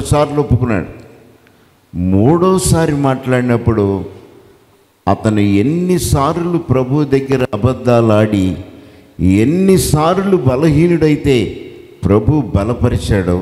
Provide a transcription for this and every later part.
సార్లు ఒప్పుకున్నాడు మూడోసారి మాట్లాడినప్పుడు అతను ఎన్నిసార్లు ప్రభు దగ్గర అబద్ధాలు ఆడి ఎన్నిసార్లు బలహీనుడైతే ప్రభు బలపరిచాడో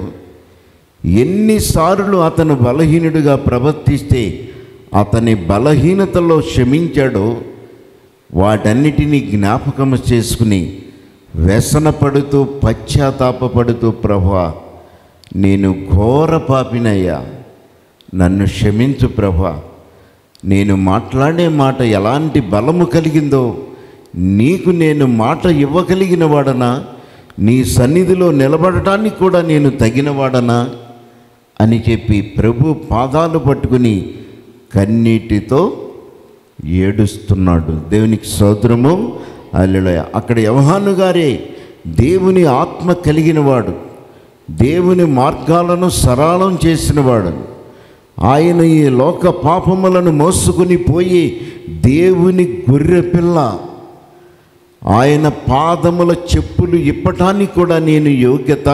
ఎన్నిసార్లు అతను బలహీనుడిగా ప్రవర్తిస్తే అతని బలహీనతలో క్షమించాడో వాటన్నిటినీ జ్ఞాపకం చేసుకుని వ్యసనపడుతూ పశ్చాత్తాపపడుతూ ప్రభా నేను ఘోర పాపినయ్యా నన్ను క్షమించు ప్రభా నేను మాట్లాడే మాట ఎలాంటి బలము కలిగిందో నీకు నేను మాట ఇవ్వగలిగిన వాడనా నీ సన్నిధిలో నిలబడటానికి కూడా నేను తగిన వాడనా అని చెప్పి ప్రభు పాదాలు పట్టుకుని కన్నీటితో ఏడుస్తున్నాడు దేవునికి సోదరము అల్లెలయ అక్కడ యవహాను గారే దేవుని ఆత్మ కలిగినవాడు దేవుని మార్గాలను సరళం చేసినవాడు ఆయన ఈ లోక పాపములను మోసుకుని పోయి దేవుని గొర్రె పిల్ల ఆయన పాదముల చెప్పులు ఇప్పటానికి కూడా నేను యోగ్యత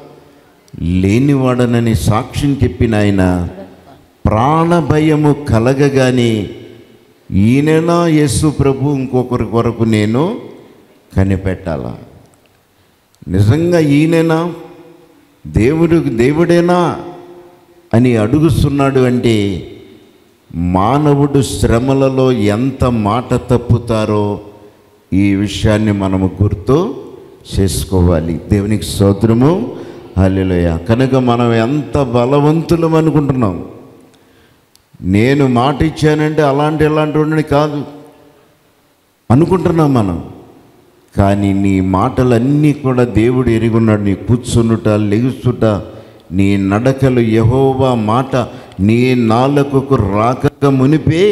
లేనివాడనని సాక్ష్యం చెప్పిన ఆయన ప్రాణభయము కలగగానే ఈయననా యేసు ప్రభు ఇంకొకరి కొరకు నేను కనిపెట్టాలా నిజంగా ఈయననా దేవుడు దేవుడేనా అని అడుగుతున్నాడు అంటే మానవుడు శ్రమలలో ఎంత మాట తప్పుతారో ఈ విషయాన్ని మనము గుర్తు చేసుకోవాలి దేవునికి స్తోత్రము హల్లెలూయా కనుక మనం ఎంత బలవంతులం అనుకుంటున్నాం నేను మాట ఇచ్చానంటే అలాంటి ఇలాంటి వాడిని కాదు అనుకుంటున్నాం మనం కానీ నీ మాటలన్నీ కూడా దేవుడు ఎరుగున్నాడు నీ కూర్చునుట లెగుచుట నీ నడకలు యహోవా మాట నీ నాలుకకు రాకక మునిపే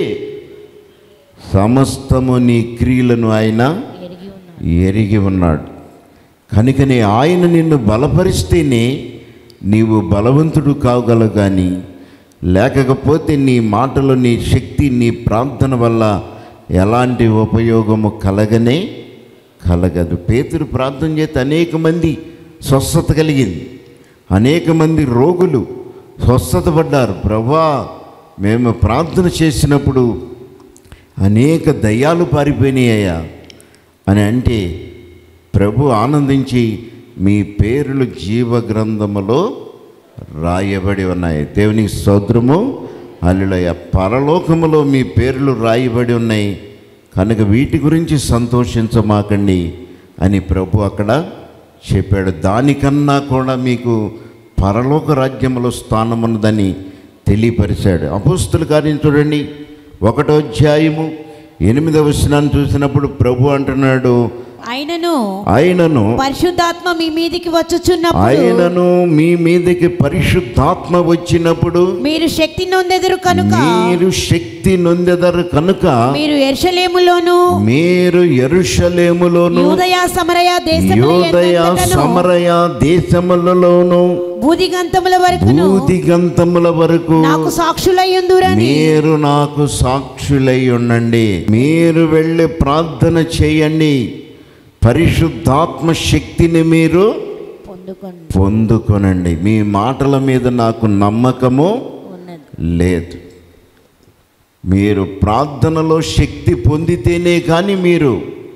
సమస్తము నీ క్రియలను ఆయన ఎరిగి ఉన్నాడు ఎరిగి ఉన్నాడు కనుకనే ఆయన నిన్ను బలపరిస్తేనే నీవు బలవంతుడు కాగలవు కానీ లేకపోతే నీ మాటలు నీ శక్తి నీ ప్రార్థన వల్ల ఎలాంటి ఉపయోగము కలగనే కలగదు పేతురు ప్రార్థన చేస్తే అనేక మంది స్వస్థత కలిగింది అనేక మంది రోగులు స్వస్థత పడ్డారు ప్రభా మేము ప్రార్థన చేసినప్పుడు అనేక దయ్యాలు పారిపోయినాయ్యా అని అంటే ప్రభు ఆనందించి మీ పేర్లు జీవ గ్రంథములో రాయబడి ఉన్నాయి దేవునికి స్తోత్రము అల్లులయ్య పరలోకములో మీ పేర్లు రాయబడి ఉన్నాయి కనుక వీటి గురించి సంతోషించమాకండి అని ప్రభు అక్కడ చెప్పాడు దానికన్నా కూడా మీకు పరలోక రాజ్యములో స్థానం ఉన్నదని తెలియపరిచాడు అపోస్తుల కార్యం చూడండి ఒకటో అధ్యాయము ఎనిమిదవ వచనాన్ని చూసినప్పుడు ప్రభు అంటున్నాడు ఆయనను ఆయనను పరిశుద్ధాత్మ మీ మీదికి వచ్చుచున్నప్పుడు ఆయనను మీ మీదకి పరిశుద్ధాత్మ వచ్చినప్పుడు మీరు శక్తి నొందెదరు కనుక మీరు శక్తి నొందెదరు కనుక మీరు ఎర్షలేములోను మీరు ఎరుషలేములోను యూదయ సమరయ యోదయ సమరయ దేశములలోను బూదిగంతముల వరకును భూదిగంతముల వరకు నాకు సాక్షులయ్యుందురని మీరు నాకు సాక్షులై ఉండండి మీరు వెళ్ళి ప్రార్థన చేయండి పరిశుద్ధాత్మ శక్తిని మీరు పొందుకోండి పొందుకొనండి మీ మాటల మీద నాకు నమ్మకము ఉన్నది లేదు మీరు ప్రార్థనలో శక్తి పొందితేనే కానీ మీరు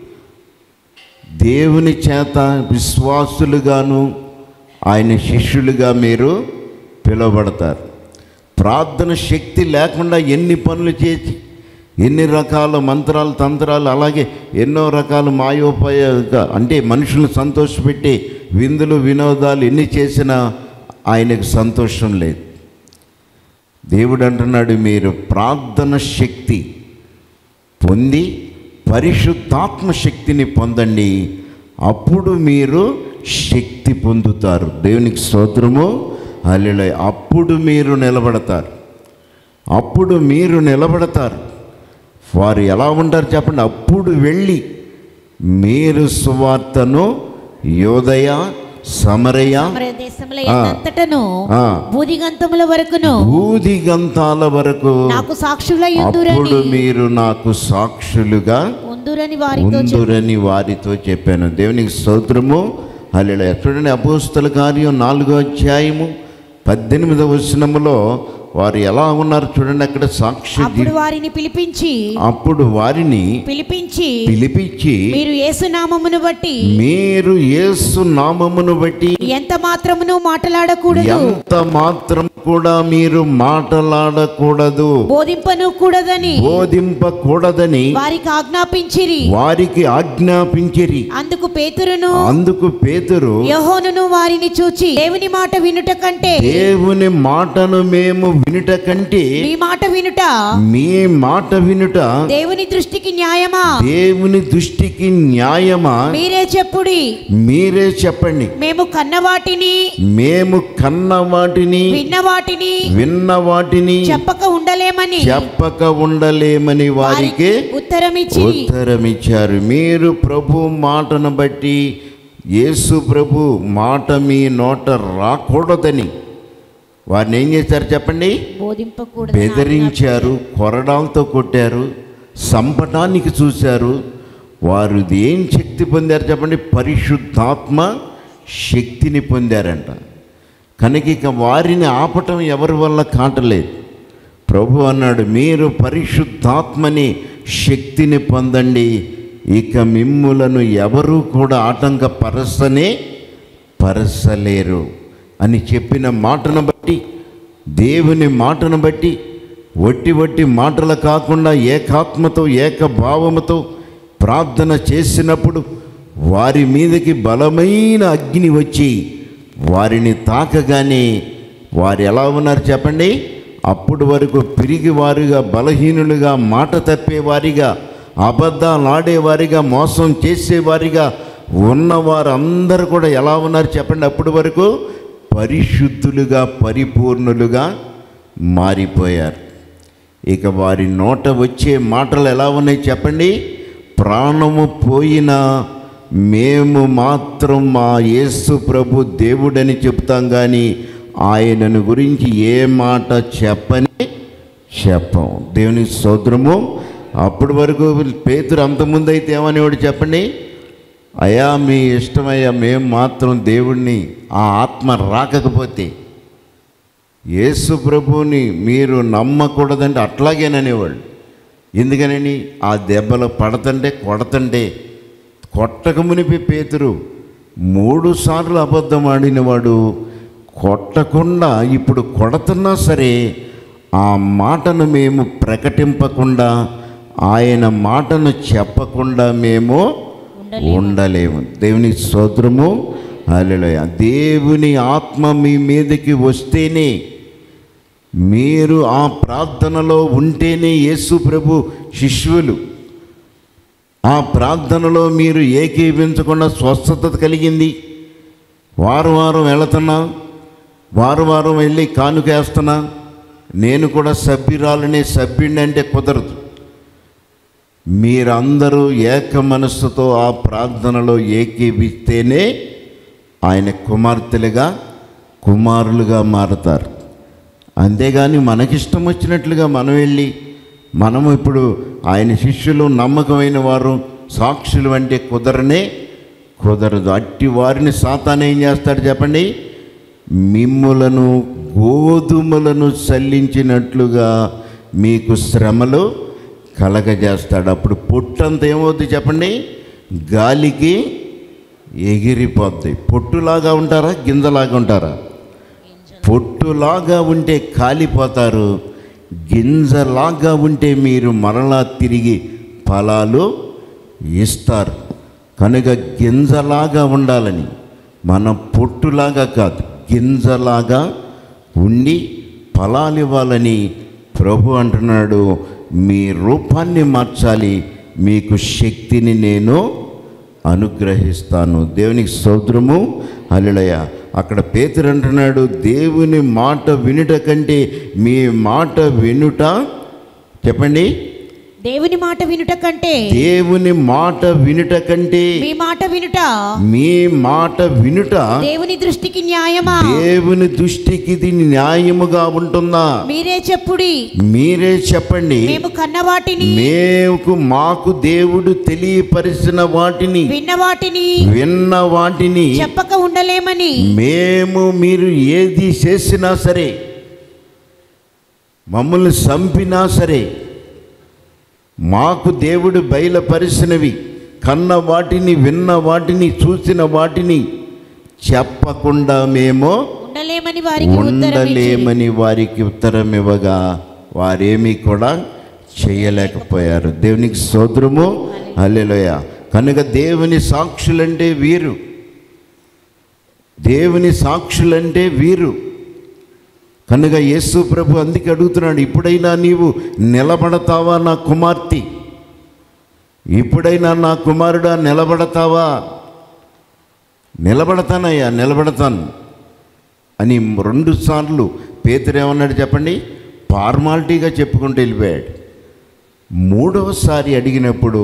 దేవుని చేత విశ్వాసులుగాను ఆయన శిష్యులుగా మీరు పిలువబడతారు ప్రార్థన శక్తి లేకుండా ఎన్ని పనులు చేసి ఎన్ని రకాల మంత్రాలు తంత్రాలు అలాగే ఎన్నో రకాల మాయోపాయ అంటే మనుషులను సంతోషపెట్టి విందులు వినోదాలు ఎన్ని చేసినా ఆయనకు సంతోషం లేదు దేవుడు అంటున్నాడు మీరు ప్రార్థన శక్తి పొంది పరిశుద్ధాత్మ శక్తిని పొందండి అప్పుడు మీరు శక్తి పొందుతారు దేవునికి స్తోత్రము అల్లెల అప్పుడు మీరు నిలబడతారు అప్పుడు మీరు నిలబడతారు వారు ఎలా ఉంటారు చెప్పండి అప్పుడు వెళ్ళి మీరు సువార్తను యోదయ సమరయ సమరయ దేశముల ఆ. ఎంతటను ఆ. బూదిగంతముల వరకును భూదిగంతాల వరకు నాకు సాక్షులయ్యుందురని అప్పుడు మీరు నాకు సాక్షులుగా ఉందురని వారితో చెప్పి ఉందురని వారితో చెప్పాను దేవునికి స్తోత్రము అల్లెల చూడండి అపోస్తల కార్యం నాలుగో అధ్యాయము పద్దెనిమిదవ వచనములో వారు ఎలా ఉన్నారు చూడండి అక్కడ సాక్షి అప్పుడు వారిని పిలిపించి అప్పుడు వారిని పిలిపించి పిలిపించి మీరు యేసునామమును బట్టి మీరు యేసు నామమును బట్టి ఎంత మాత్రమును మాట్లాడకూడదు ఎంత మాత్రం కూడా మీరు మాటలాడకూడదు బోధింపను కూడదని బోధింపకూడదని వారికి ఆజ్ఞాపించిరి వారికి ఆజ్ఞాపించిరి అందుకు పేతురును అందుకు పేతురు యహోనును వారిని చూచి దేవుని మాట వినుట కంటే దేవుని మాటను మేము వినుట కంటే మీ మాట వినుట మీ మాట వినుట దేవుని దృష్టికి న్యాయమా దేవుని దృష్టికి న్యాయమా మీరే చెప్పుడి మీరే చెప్పండి మేము కన్నవాటిని మేము కన్న వాటిని విన్న వాటిని విన్న వాటిని చెప్పక ఉండలేమని చెప్పక ఉండలేమని వారికి ఉత్తరమిచ్చి ఉత్తరమిచ్చారు మీరు ప్రభు మాటను బట్టి యేసు ప్రభు మాట మీ నోట రాకూడదని వారిని ఏం చేశారు చెప్పండి బోధింపకూడదు బెదిరించారు కొరడాలతో కొట్టారు సంపటానికి చూశారు వారు ఏం శక్తి పొందారు చెప్పండి పరిశుద్ధాత్మ శక్తిని పొందారంట కనుక ఇక వారిని ఆపటం ఎవరి వల్ల కాటలేదు ప్రభు అన్నాడు మీరు పరిశుద్ధాత్మని శక్తిని పొందండి ఇక మిమ్ములను ఎవరూ కూడా ఆటంకపరచనే పరచలేరు అని చెప్పిన మాటను బట్టి దేవుని మాటను బట్టి వట్టి వట్టి మాటలు కాకుండా ఏకాత్మతో ఏకభావముతో ప్రార్థన చేసినప్పుడు వారి మీదకి బలమైన అగ్ని వచ్చి వారిని తాకగానే వారు ఎలా ఉన్నారు చెప్పండి అప్పుడు వరకు పిరిగి వారుగా బలహీనులుగా మాట తప్పేవారిగా అబద్ధాలు ఆడేవారిగా మోసం చేసేవారిగా ఉన్నవారందరూ కూడా ఎలా ఉన్నారు చెప్పండి అప్పటి వరకు పరిశుద్ధులుగా పరిపూర్ణులుగా మారిపోయారు ఇక వారి నోట వచ్చే మాటలు ఎలా ఉన్నాయి చెప్పండి ప్రాణము పోయినా మేము మాత్రం మా యేసు ప్రభు దేవుడని చెప్తాం కానీ ఆయనను గురించి ఏ మాట చెప్పని చెప్పం దేవుని సోదరము అప్పటి వరకు పేతురు అంతకుముందు అయితే ఏమనేవాడు చెప్పండి అయా మీ ఇష్టమయ్యా మేము మాత్రం దేవుణ్ణి ఆ ఆత్మ రాకపోతే యేసు ప్రభువుని మీరు నమ్మకూడదంటే అట్లాగేననేవాళ్ళు ఎందుకనని ఆ దెబ్బలు పడతంటే కొడతంటే కొట్టక మునిపి పేతురు మూడు సార్లు అబద్ధం ఆడినవాడు కొట్టకుండా ఇప్పుడు కొడుతున్నా సరే ఆ మాటను మేము ప్రకటింపకుండా ఆయన మాటను చెప్పకుండా మేము ఉండలేము దేవుని స్తోత్రము హల్లెలూయా దేవుని ఆత్మ మీ మీదకి వస్తేనే మీరు ఆ ప్రార్థనలో ఉంటేనే యేసు ప్రభు శిష్యులు ఆ ప్రార్థనలో మీరు ఏకీభించకుండా స్వస్థత కలిగింది వారం వారం వెళుతున్నా వారం వారం వెళ్ళి కానుకేస్తున్నా నేను కూడా సభ్యురాలనే సభ్యుడిని అంటే కుదరదు మీరందరూ ఏక మనస్సుతో ఆ ప్రార్థనలో ఏకీభిస్తేనే ఆయన కుమార్తెలుగా కుమారులుగా మారుతారు అంతేగాని మనకిష్టం వచ్చినట్లుగా మనం వెళ్ళి మనము ఇప్పుడు ఆయన శిష్యులు నమ్మకమైన వారు సాక్షులు అంటే కుదరనే కుదరదు అట్టి వారిని సాతాను ఏం చేస్తాడు చెప్పండి మిమ్ములను గోధుమలను చల్లించినట్లుగా మీకు శ్రమలు కలగజేస్తాడు అప్పుడు పొట్టంత ఏమవుద్ది చెప్పండి గాలికి ఎగిరిపోద్ది పొట్టులాగా ఉంటారా గింజలాగా ఉంటారా పొట్టులాగా ఉంటే కాలిపోతారు గింజలాగా ఉంటే మీరు మరలా తిరిగి ఫలాలు ఇస్తారు కనుక గింజలాగా ఉండాలని మన పొట్టులాగా కాదు గింజలాగా ఉండి ఫలాలు ఇవ్వాలని ప్రభు అంటున్నాడు మీ రూపాన్ని మార్చాలి మీకు శక్తిని నేను అనుగ్రహిస్తాను దేవునికి సౌద్రము అల్లుడయ అక్కడ పేతురు అంటున్నాడు దేవుని మాట వినుట కంటే మీ మాట వినుట చెప్పండి దేవుని మాట వినుట కంటే దేవుని మాట వినుట కంటే మీ మాట వినుట మీ మాట వినుట దేవుని దృష్టికి న్యాయమా దేవుని దృష్టికి ఇది న్యాయముగా ఉంటుందా మీరే చెప్పుడి మీరే చెప్పండి మేము కన్న వాటిని మేకు మాకు దేవుడు తెలియపరిచిన వాటిని విన్న వాటిని విన్న వాటిని చెప్పక ఉండలేమని మేము మీరు ఏది చేసినా సరే మమ్మల్ని చంపినా సరే మాకు దేవుడు బయలుపరిచినవి కన్న వాటిని విన్న వాటిని చూసిన వాటిని చెప్పకుండా మేము ఉండలేమని వారికి ఉత్తరం ఇచ్చిరి. ఉండలేమని వారికి ఉత్తరం ఇవ్వగా వారేమీ కూడా చేయలేకపోయారు దేవునికి సోదరము హల్లెలూయ కనుక దేవుని సాక్షులంటే వీరు దేవుని సాక్షులంటే వీరు కనుక యేసు ప్రభు అందుకే అడుగుతున్నాడు ఇప్పుడైనా నీవు నిలబడతావా నా కుమార్తె ఇప్పుడైనా నా కుమారుడా నిలబడతావా నిలబడతానయ్యా నిలబడతాను అని రెండు సార్లు పేతురు ఏమన్నాడు చెప్పండి ఫార్మాలిటీగా చెప్పుకుంటూ వెళ్ళిపోయాడు మూడవసారి అడిగినప్పుడు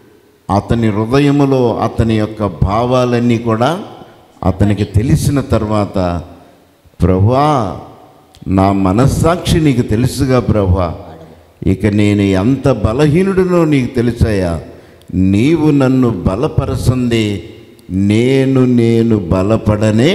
అతని హృదయములో అతని యొక్క భావాలన్నీ కూడా అతనికి తెలిసిన తర్వాత ప్రభువా నా మనస్సాక్షి నీకు తెలుసుగా ప్రభువా ఇక నేను ఎంత బలహీనుడినో నీకు తెలుసాయా నీవు నన్ను బలపరచందే నేను నేను బలపడనే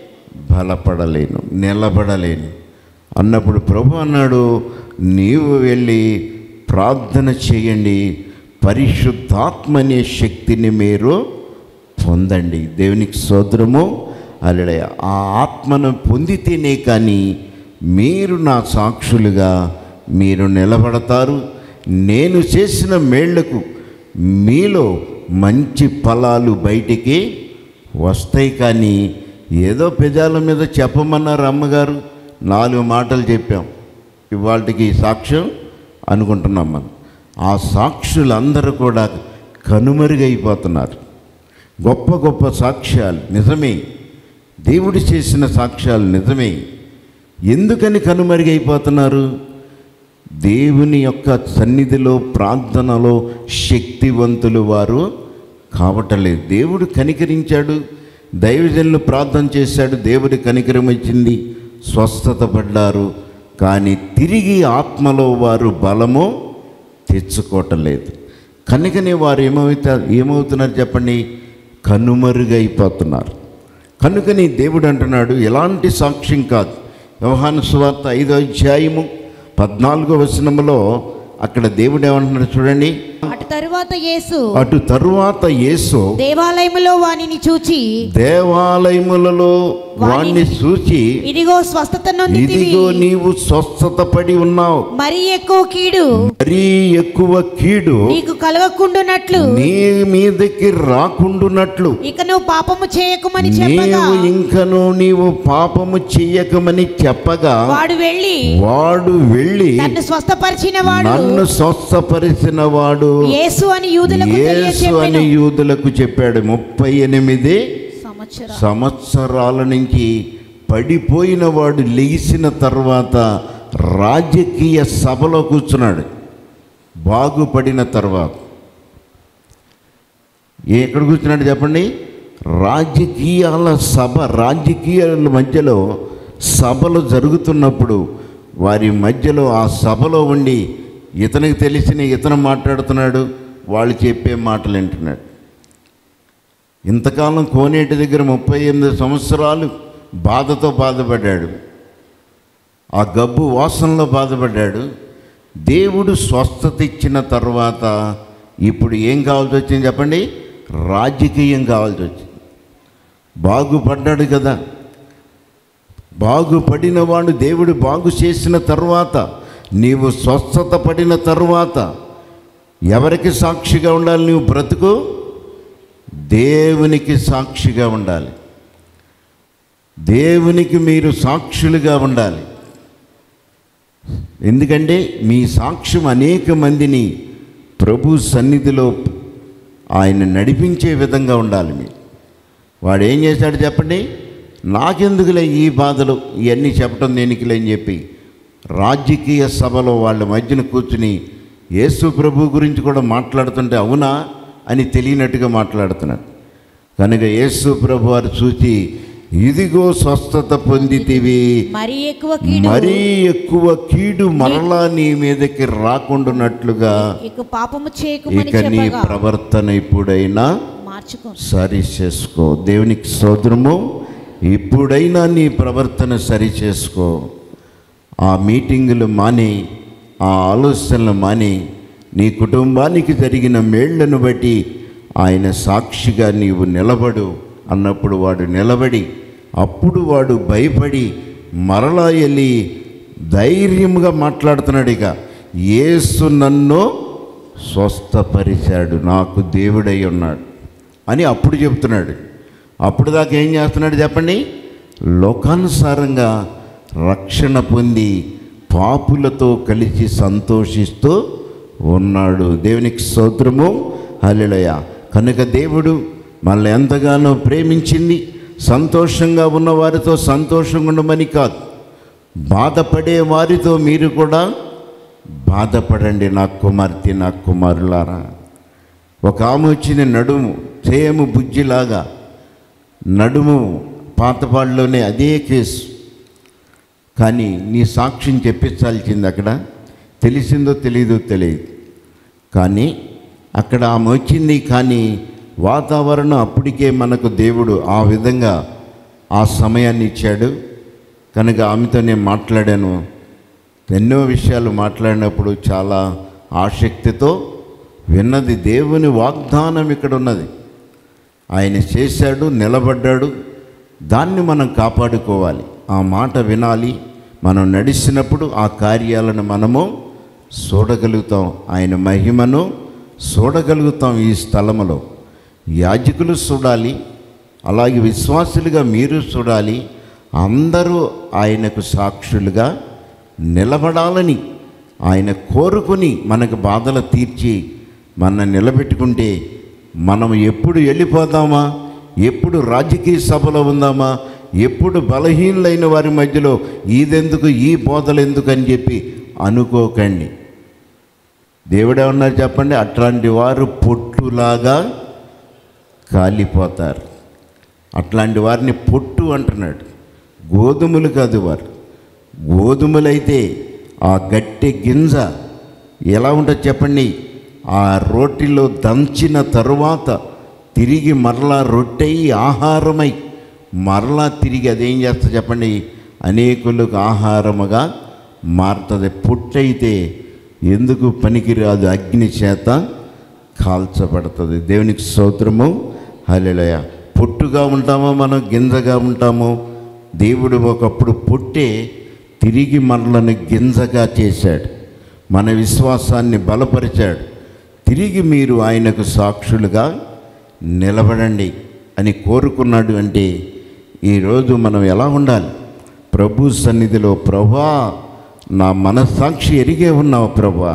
బలపడలేను నిలబడలేను అన్నప్పుడు ప్రభు అన్నాడు నీవు వెళ్ళి ప్రార్థన చేయండి పరిశుద్ధాత్మ అనే శక్తిని మీరు పొందండి దేవునికి సోదరము అలడే ఆ ఆత్మను పొందితేనే కానీ మీరు నా సాక్షులుగా మీరు నిలబడతారు నేను చేసిన మేళ్లకు మీలో మంచి ఫలాలు బయటికి వస్తాయి కానీ ఏదో పెదాల మీద చెప్పమన్నారు అమ్మగారు నాలుగు మాటలు చెప్పాం ఇవాళకి సాక్ష్యం అనుకుంటున్నాం మనం ఆ సాక్షులందరూ కూడా కనుమరుగైపోతున్నారు గొప్ప గొప్ప సాక్ష్యాలు నిజమే దేవుడు చేసిన సాక్ష్యాలు నిజమే ఎందుకని కనుమరుగైపోతున్నారు దేవుని యొక్క సన్నిధిలో ప్రార్థనలో శక్తివంతులు వారు కావటలేదు దేవుడు కనికరించాడు దైవజనులు ప్రార్థన చేశాడు దేవుడి కనికరం వచ్చింది స్వస్థత పడ్డారు కానీ తిరిగి ఆత్మలో వారు బలము తెచ్చుకోవటలేదు కనుకనే వారు ఏమవుతా ఏమవుతున్నారు చెప్పండి కనుమరుగైపోతున్నారు కనుకని దేవుడు అంటున్నాడు ఎలాంటి సాక్ష్యం కాదు వ్యవహాన సువార్త ఐదో అధ్యాయము పద్నాలుగో వచనములో అక్కడ దేవుడు ఏమంటున్నాడు చూడండి అటు తరువాత యేసు అటు తరువాత యేసు దేవాలయములో వానిని చూచి దేవాలయములలో వాణ్ణి చూచి ఇదిగో స్వస్థత నొందితివి ఇదిగో నీవు స్వస్థత పడి ఉన్నావు మరీ ఎక్కువ కీడు మరీ ఎక్కువ కీడు నీకు కలగకుండునట్లు నీ మీదకి రాకుండునట్లు ఇక నువ్వు పాపము చేయకుమని చెప్పగా నీవు ఇంకను నీవు పాపము చెయ్యకమని చెప్పగా వాడు వెళ్ళి వాడు వెళ్ళి నన్ను స్వస్థపరిచిన వాడు నన్ను స్వస్థపరిచిన వాడు యేసు అని యూదులకు యేసు అని తెలియచెప్పెను యూదులకు చెప్పాడు ముప్పై ఎనిమిది సంవత్సరం సంవత్సరాల నుంచి పడిపోయిన వాడు లేచిన తర్వాత రాజకీయ సభలో కూర్చున్నాడు బాగుపడిన తర్వాత ఎక్కడ కూర్చున్నాడు చెప్పండి రాజకీయాల సభ రాజకీయాల మధ్యలో సభలు జరుగుతున్నప్పుడు వారి మధ్యలో ఆ సభలో ఉండి ఇతనికి తెలిసిన ఇతను మాట్లాడుతున్నాడు వాళ్ళు చెప్పే మాటలు వింటున్నాడు ఇంతకాలం కోనేటి దగ్గర ముప్పై ఎనిమిది సంవత్సరాలు బాధతో బాధపడ్డాడు ఆ గబ్బు వాసనలో బాధపడ్డాడు దేవుడు స్వస్థత ఇచ్చిన తర్వాత ఇప్పుడు ఏం కావాల్సి వచ్చింది చెప్పండి రాజకీయం కావాల్సి వచ్చింది బాగుపడ్డాడు కదా బాగుపడిన వాడు దేవుడు బాగు చేసిన తర్వాత నీవు స్వస్థత పడిన తర్వాత ఎవరికి సాక్షిగా ఉండాలి నీవు బ్రతుకు దేవునికి సాక్షిగా ఉండాలి దేవునికి మీరు సాక్షులుగా ఉండాలి ఎందుకంటే మీ సాక్ష్యం అనేక మందిని ప్రభు సన్నిధిలో ఆయన నడిపించే విధంగా ఉండాలి మీరు వాడు ఏం చేశాడు చెప్పండి నాకెందుకులే ఈ బాధలు ఇవన్నీ చెప్పడం దేనికిలే అని చెప్పి రాజకీయ సభలో వాళ్ళ మధ్యన కూర్చుని యేసు ప్రభు గురించి కూడా మాట్లాడుతుంటే అవునా అని తెలియనట్టుగా మాట్లాడుతున్నాడు కనుక యేసు ప్రభు వారు చూసి ఇదిగో స్వస్థత పొందితివి మరి ఎక్కువ కీడు మరీ ఎక్కువ కీడు మరలా నీ మీదకి రాకుండానట్లుగా ఇక పాపము చేయకుమని ఇక నీ చెప్పగా ప్రవర్తన ఇప్పుడైనా మార్చుకో సరి చేసుకో దేవునికి స్తోత్రము ఇప్పుడైనా నీ ప్రవర్తన సరి చేసుకో ఆ మీటింగులు మాని ఆ ఆలోచనలు మాని నీ కుటుంబానికి జరిగిన మేళ్లను బట్టి ఆయన సాక్షిగా నీవు నిలబడు అన్నప్పుడు వాడు నిలబడి అప్పుడు వాడు భయపడి మరలా వెళ్ళి ధైర్యంగా మాట్లాడుతున్నాడు ఇక యేసు నన్ను స్వస్థపరిచాడు నాకు దేవుడై ఉన్నాడు అని అప్పుడు చెప్తున్నాడు అప్పుడు దాకా ఏం చేస్తున్నాడు చెప్పండి లోకానుసారంగా రక్షణ పొంది పాపులతో కలిసి సంతోషిస్తూ ఉన్నాడు దేవునికి స్తోత్రము హల్లెలూయా కనుక దేవుడు మనల్ని ఎంతగానో ప్రేమించింది సంతోషంగా ఉన్న వారితో సంతోషంగా ఉండమని కాదు బాధపడే వారితో మీరు కూడా బాధపడండి నా కుమార్తె నా కుమారులారా ఒక ఆమె వచ్చిన నడుము చేయము బుజ్జిలాగా నడుము పాతపాడులోనే అదే కేసు కానీ నీ సాక్ష్యం చెప్పించాల్సింది అక్కడ తెలిసిందో తెలియదో తెలియదు కానీ అక్కడ ఆమె వచ్చింది కానీ వాతావరణం అప్పటికే మనకు దేవుడు ఆ విధంగా ఆ సమయాన్ని ఇచ్చాడు కనుక ఆమెతో నేను మాట్లాడాను ఎన్నో విషయాలు మాట్లాడినప్పుడు చాలా ఆసక్తితో విన్నది దేవుని వాగ్దానం ఇక్కడ ఉన్నది ఆయన చేశాడు నిలబడ్డాడు దాన్ని మనం కాపాడుకోవాలి ఆ మాట వినాలి మనం నడిచినప్పుడు ఆ కార్యాలను మనము చూడగలుగుతాం ఆయన మహిమను చూడగలుగుతాం ఈ స్థలములో యాజకులు చూడాలి అలాగే విశ్వాసులుగా మీరు చూడాలి అందరూ ఆయనకు సాక్షులుగా నిలబడాలని ఆయన కోరుకొని మనకు బాధలు తీర్చి మన నిలబెట్టుకుంటే మనం ఎప్పుడు వెళ్ళిపోదామా ఎప్పుడు రాజకీయ సభలో ఉందామా ఎప్పుడు బలహీనులైన వారి మధ్యలో ఇదెందుకు ఈ బోధలు ఎందుకు అని చెప్పి అనుకోకండి దేవుడేమన్నారు చెప్పండి అట్లాంటి వారు పొట్టులాగా కాలిపోతారు అట్లాంటి వారిని పొట్టు అంటున్నాడు గోధుమలు కాదు వారు గోధుమలైతే ఆ గట్టి గింజ ఎలా ఉంటుంది చెప్పండి ఆ రోటిలో దంచిన తరువాత తిరిగి మరలా రొట్టెయి ఆహారమై మరలా తిరిగి అదేం చేస్తా చెప్పండి అనేకులకు ఆహారముగా మారుతుంది పుట్టయితే ఎందుకు పనికిరాదు అగ్ని చేత కాల్చబడుతుంది దేవునికి స్తోత్రము హల్లెలూయ పొట్టుగా ఉంటామో మనం గింజగా ఉంటామో దేవుడు ఒకప్పుడు పుట్టే తిరిగి మనలను గింజగా చేశాడు మన విశ్వాసాన్ని బలపరిచాడు తిరిగి మీరు ఆయనకు సాక్షులుగా నిలబడండి అని కోరుకున్నాడు అంటే ఈరోజు మనం ఎలా ఉండాలి ప్రభు సన్నిధిలో ప్రభా నా మనస్సాక్షి ఎరిగే ఉన్నావు ప్రభా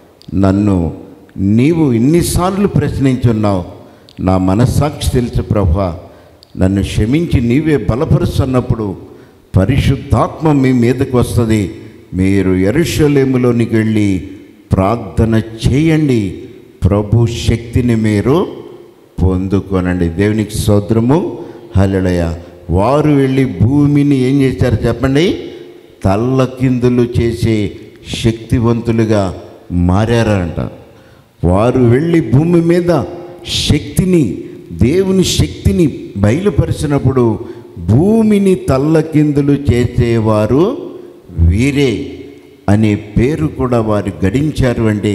నన్ను నీవు ఇన్నిసార్లు ప్రశ్నించున్నావు నా మనస్సాక్షి తెలుసు ప్రభా నన్ను క్షమించి నీవే బలపరుస్తున్నప్పుడు పరిశుద్ధాత్మ మీ మీదకు వస్తుంది మీరు ఎరుషలేములోనికి వెళ్ళి ప్రార్థన చేయండి ప్రభు శక్తిని మీరు పొందుకోనండి దేవునికి స్తోత్రము హల్లెలూయ వారు వెళ్ళి భూమిని ఏం చేశారు చెప్పండి తల్లకిందులు చేసే శక్తివంతులుగా మారారంట వారు వెళ్ళి భూమి మీద శక్తిని దేవుని శక్తిని బయలుపరిచినప్పుడు భూమిని తల్లకిందులు చేసేవారు వీరే అనే పేరు కూడా వారు గడించారు అంటే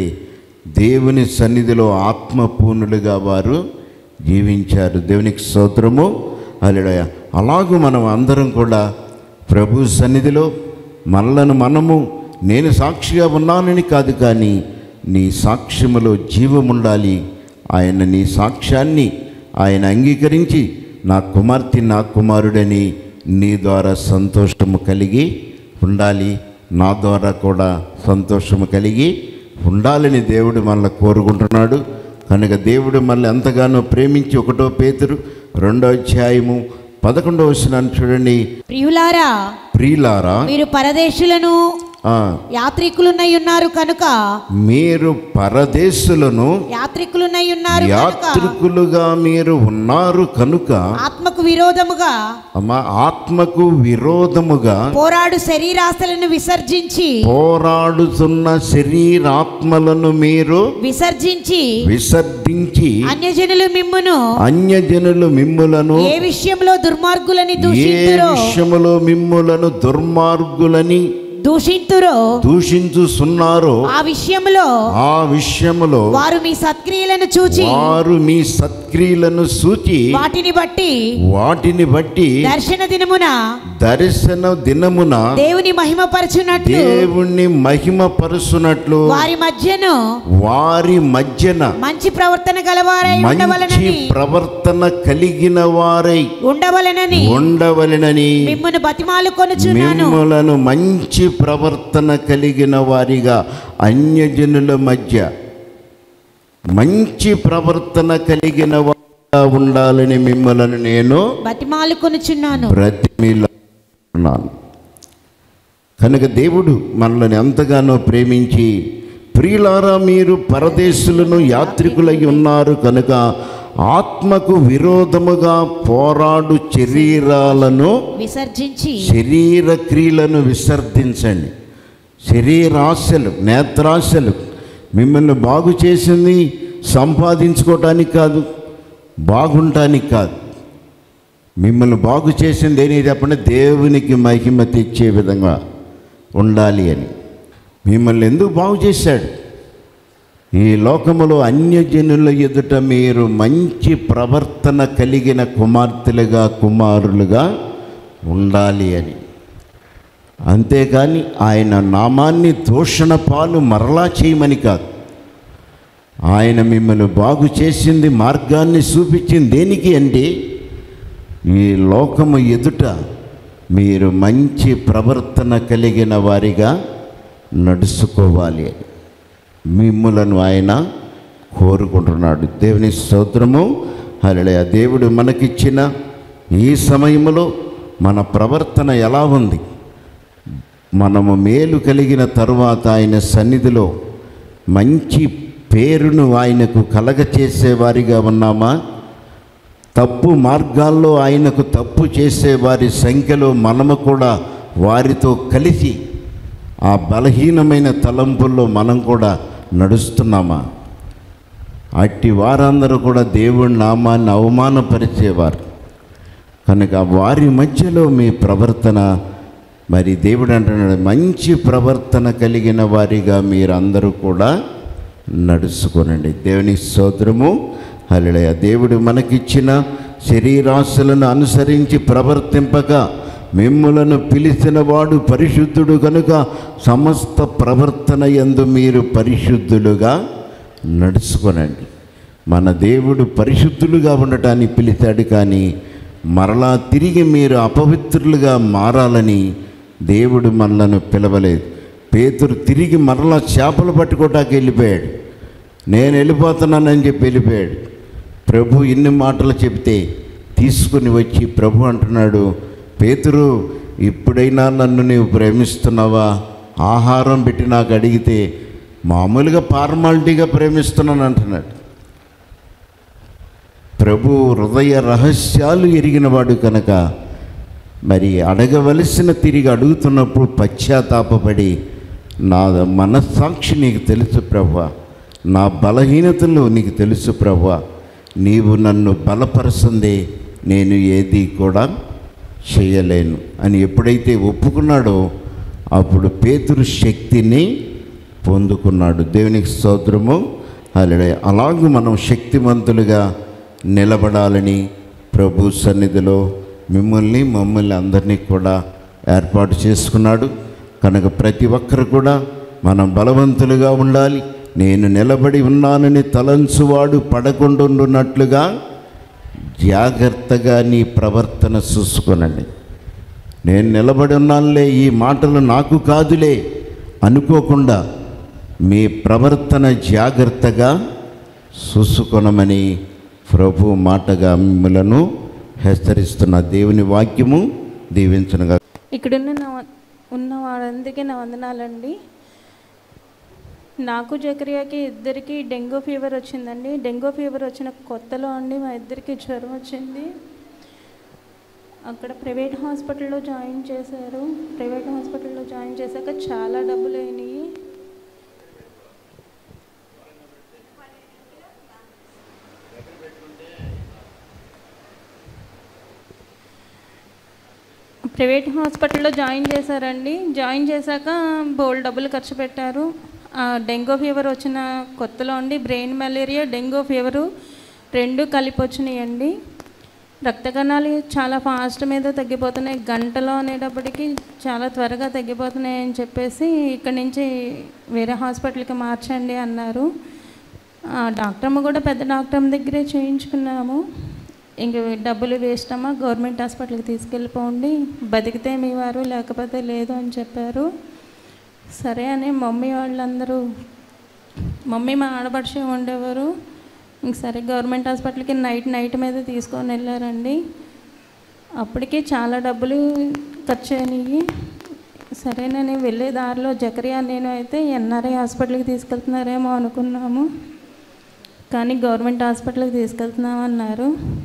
దేవుని సన్నిధిలో ఆత్మపూర్ణులుగా వారు జీవించారు దేవునికి స్తోత్రము అలడయ అలాగూ మనం అందరం కూడా ప్రభు సన్నిధిలో మనలను మనము నేను సాక్షిగా ఉన్నానని కాదు కానీ నీ సాక్ష్యములో జీవముండాలి ఆయన నీ సాక్ష్యాన్ని ఆయన అంగీకరించి నా కుమార్తె నా కుమారుడని నీ ద్వారా సంతోషము కలిగి ఉండాలి నా ద్వారా కూడా సంతోషము కలిగి ఉండాలని దేవుడు మనల్ని కోరుకుంటున్నాడు కనుక దేవుడు మనల్ని ఎంతగానో ప్రేమించి ఒకటో పేతురు రెండో అధ్యాయము పదకొండవ వచనాన్ని చూడండి ప్రియులారా ప్రియులారా మీరు పరదేశులను ఆ, యాత్రికులున్నై ఉన్నారు కనుక మీరు పరదేశులను యాత్రికులున్నై ఉన్నారు కనుక యాత్రికులుగా మీరు ఉన్నారు కనుక ఆత్మకు విరోధముగా అమ్మ ఆత్మకు విరోధముగా పోరాడు శరీరాశలను విసర్జించి పోరాడుతున్న శరీరాత్మలను మీరు విసర్జించి విసర్జించి అన్యజనులు మిమ్మును అన్యజనులు మిమ్ములను ఏ విషయంలో దుర్మార్గులని ఏ దూషింతురో విషయములో మిమ్ములను దుర్మార్గులని దూషింతురో దూషించుచున్నారో ఆ విషయంలో ఆ విషయములో వారు మీ సత్క్రియలను చూచి వారు మీ సత్క్రియలను సూచి వాటిని బట్టి వాటిని బట్టి దర్శన దినమున దర్శన దినమున దేవుని మహిమపరచునట్లు దేవుణ్ణి మహిమపరుచున్నట్లు వారి మధ్యను వారి మధ్యన మంచి ప్రవర్తన గలవారై మంచి ఉండవలనని ప్రవర్తన కలిగిన వారై ఉండవలనని ఉండవలెనని మిమ్మల్ని బతిమాలు కొనుచున్నాను మిమ్మలను మంచి ప్రవర్తన కలిగిన వారిగా అన్యజనుల మధ్య మంచి ప్రవర్తన కలిగిన వారిగా ఉండాలని మిమ్మలను నేను బతిమాలు కొనుచున్నాను బ్రతిమిలాడుతున్నాను కనుక దేవుడు మనల్ని ఎంతగానో ప్రేమించి ప్రియులారా మీరు పరదేశులను యాత్రికులై ఉన్నారు కనుక ఆత్మకు విరోధముగా పోరాడు శరీరాలను విసర్జించి శరీర క్రియలను విసర్జించండి శరీరాశలు నేత్రాశలు మిమ్మల్ని బాగు చేసింది సంపాదించుకోవటానికి కాదు బాగుంటానికి కాదు మిమ్మల్ని బాగు చేసింది ఏని చెప్పండి దేవునికి మహిమ తెచ్చే విధంగా ఉండాలి అని మిమ్మల్ని ఎందుకు బాగు చేశాడు ఈ లోకములో అన్యజనుల ఎదుట మీరు మంచి ప్రవర్తన కలిగిన కుమార్తెలుగా కుమారులుగా ఉండాలి అని అంతేకాని ఆయన నామాన్ని దూషణ పాలు మరలా చేయమని కాదు ఆయన మిమ్మల్ని బాగు చేసింది మార్గాన్ని చూపించింది దేనికి అంటే ఈ లోకము ఎదుట మీరు మంచి ప్రవర్తన కలిగిన వారిగా నడుచుకోవాలి అని మిమ్ములను ఆయన కోరుకుంటున్నాడు దేవుని స్తోత్రము హల్లెలూయ దేవుడు మనకిచ్చిన ఈ సమయంలో మన ప్రవర్తన ఎలా ఉంది మనము మేలు కలిగిన తరువాత ఆయన సన్నిధిలో మంచి పేరును ఆయనకు కలగచేసేవారిగా ఉన్నామా తప్పు మార్గాల్లో ఆయనకు తప్పు చేసే వారి సంఖ్యలో మనము కూడా వారితో కలిసి ఆ బలహీనమైన తలంపుల్లో మనం కూడా నడుస్తున్నామా అట్టి వారందరూ కూడా దేవుడి నామాన్ని అవమానపరిచేవారు కనుక వారి మధ్యలో మీ ప్రవర్తన మరి దేవుడు అంటున్నాడు మంచి ప్రవర్తన కలిగిన వారిగా మీరందరూ కూడా నడుచుకోనండి దేవుని స్తోత్రము హల్లెలూయ దేవుడు మనకిచ్చిన శరీరాశలను అనుసరించి ప్రవర్తింపక మిమ్ములను పిలిచిన వాడు పరిశుద్ధుడు కనుక సమస్త ప్రవర్తన యందు మీరు పరిశుద్ధులుగా నడుచుకోనండి మన దేవుడు పరిశుద్ధులుగా ఉండటానికి పిలిచాడు కానీ మరలా తిరిగి మీరు అపవిత్రులుగా మారాలని దేవుడు మనలను పిలవలేదు పేతురు తిరిగి మరలా చేపలు పట్టుకోవటానికి వెళ్ళిపోయాడు నేను వెళ్ళిపోతున్నానని చెప్పి వెళ్ళిపోయాడు ప్రభు ఇన్ని మాటలు చెబితే తీసుకుని వచ్చి ప్రభు అంటున్నాడు పేతురు ఇప్పుడైనా నన్ను నీవు ప్రేమిస్తున్నావా ఆహారం పెట్టి నాకు అడిగితే మామూలుగా ఫార్మాలిటీగా ప్రేమిస్తున్నాను అంటున్నాడు ప్రభు హృదయ రహస్యాలు ఎరిగినవాడు కనుక మరి అడగవలసిన తిరిగి అడుగుతున్నప్పుడు పశ్చాత్తాపపడి నా మనస్సాక్షి నీకు తెలుసు ప్రభా నా బలహీనతలు నీకు తెలుసు ప్రభా నీవు నన్ను బలపరుస్తుంది నేను ఏది కూడా చేయలేను అని ఎప్పుడైతే ఒప్పుకున్నాడో అప్పుడు పేతురు శక్తిని పొందుకున్నాడు దేవునికి స్తోత్రము అలడే అలాగూ మనం శక్తివంతులుగా నిలబడాలని ప్రభు సన్నిధిలో మిమ్మల్ని మమ్మల్ని అందరినీ కూడా ఏర్పాటు చేసుకున్నాడు కనుక ప్రతి ఒక్కరు కూడా మనం బలవంతులుగా ఉండాలి నేను నిలబడి ఉన్నానని తలంచువాడు పడకుండున్నట్లుగా జాగ్రత్తగా నీ ప్రవర్తన చూసుకొనండి నేను నిలబడి ఉన్నానులే ఈ మాటలు నాకు కాదులే అనుకోకుండా మీ ప్రవర్తన జాగ్రత్తగా చూసుకొనమని ప్రభు మాటగా మిమ్మలను హెచ్చరిస్తున్న దేవుని వాక్యము దీవించనుగా ఇక్కడున్న నా ఉన్న వారందరికీ నా వందనాలండి నాకు జకరియాకి ఇద్దరికి డెంగ్యూ ఫీవర్ వచ్చిందండి డెంగ్యూ ఫీవర్ వచ్చిన కొత్తలో అండి మా ఇద్దరికి జ్వరం వచ్చింది అక్కడ ప్రైవేట్ హాస్పిటల్లో జాయిన్ చేశారు ప్రైవేట్ హాస్పిటల్లో జాయిన్ చేశాక చాలా డబ్బులు అయినాయి ప్రైవేట్ హాస్పిటల్లో జాయిన్ చేశారండి జాయిన్ చేశాక బోల్ డబ్బులు ఖర్చు పెట్టారు ఆ డెంగ్యూ ఫీవర్ వచ్చిన కొత్తలో అండి బ్రెయిన్ మలేరియా డెంగ్యూ ఫీవరు రెండు కలిపి వచ్చినాయండి రక్త కణాలు చాలా ఫాస్ట్ మీద తగ్గిపోతున్నాయి గంటలో అనేటప్పటికి చాలా త్వరగా తగ్గిపోతున్నాయి అని చెప్పేసి ఇక్కడి నుంచి వేరే హాస్పిటల్కి మార్చండి అన్నారు ఆ డాక్టర్ అమ్మ కూడా పెద్ద డాక్టర్ అమ్మ దగ్గరే చేయించుకున్నాము ఇంక డబ్బులు వేస్ట్ అమ్మా గవర్నమెంట్ హాస్పిటల్కి తీసుకెళ్ళిపోండి బతికితే మీ వారు లేకపోతే లేదు అని చెప్పారు సరే అని మమ్మీ వాళ్ళందరూ మమ్మీ మా ఆడపడిచే ఉండేవారు ఇంక సరే గవర్నమెంట్ హాస్పిటల్కి నైట్ నైట్ మీద తీసుకొని వెళ్ళారండి అప్పటికే చాలా డబ్బులు ఖర్చు అయినాయి సరే నేను వెళ్ళే దారిలో జకరియా నేను అయితే ఎన్ఆర్ఐ హాస్పిటల్కి తీసుకెళ్తున్నారేమో అనుకున్నాము కానీ గవర్నమెంట్ హాస్పిటల్కి తీసుకెళ్తున్నామన్నారు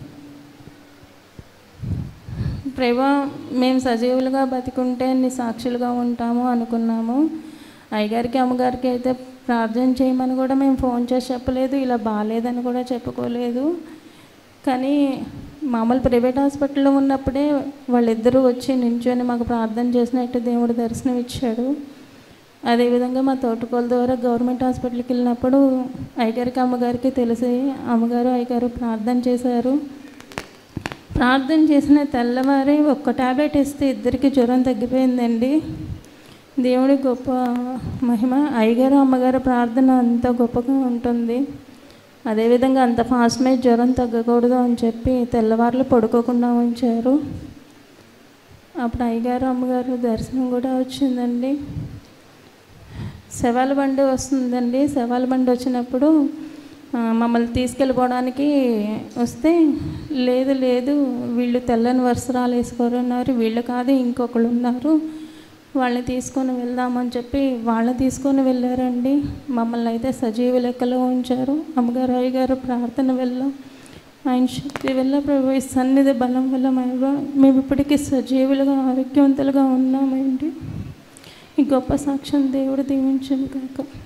ప్రభా మేము సజీవులుగా బతికుంటే నీ సాక్షులుగా ఉంటాము అనుకున్నాము అయ్యగారికి అమ్మగారికి అయితే ప్రార్థన చేయమని కూడా మేము ఫోన్ చేసి చెప్పలేదు ఇలా బాగాలేదని కూడా చెప్పుకోలేదు కానీ మామూలు ప్రైవేట్ హాస్పిటల్లో ఉన్నప్పుడే వాళ్ళిద్దరూ వచ్చి నించొని మాకు ప్రార్థన చేసినట్టు దేవుడు దర్శనం ఇచ్చాడు అదేవిధంగా మా తోటకోల ద్వారా గవర్నమెంట్ హాస్పిటల్కి వెళ్ళినప్పుడు అయ్యగారికి అమ్మగారికి తెలిసి అమ్మగారు అయ్యగారు ప్రార్థన చేశారు ప్రార్థన చేసిన తెల్లవారి ఒక్క టాబ్లెట్ ఇస్తే ఇద్దరికి జ్వరం తగ్గిపోయిందండి దేవుడి గొప్ప మహిమ అయ్యగారు అమ్మగారు ప్రార్థన అంత గొప్పగా ఉంటుంది అదేవిధంగా అంత ఫాస్ట్ మీద జ్వరం తగ్గకూడదు అని చెప్పి తెల్లవారులు పడుకోకుండా ఉంచారు అప్పుడు అయ్యగారు అమ్మగారు దర్శనం కూడా వచ్చిందండి శవాల బండి వస్తుందండి శవాల బండి వచ్చినప్పుడు ఆ, మమ్మల్ని తీసుకెళ్ళిపోవడానికి వస్తే లేదు లేదు వీళ్ళు తెల్లని వస్త్రాలు వేసుకొని ఉన్నారు వీళ్ళు కాదు ఇంకొకళ్ళు ఉన్నారు వాళ్ళని తీసుకొని వెళ్దామని చెప్పి వాళ్ళని తీసుకొని వెళ్ళారండి మమ్మల్ని అయితే సజీవ లెక్కలో ఉంచారు అమ్మగారు అయ్యగారు ప్రార్థన వెళ్ళాం ఆయన శక్తి వల్ల ప్రభు ఈ సన్నిధి బలం వల్ల మేము మేము ఇప్పటికీ సజీవులుగా ఆరోగ్యవంతులుగా ఉన్నామండి ఈ గొప్ప సాక్ష్యం దేవుడు దీవించను కాక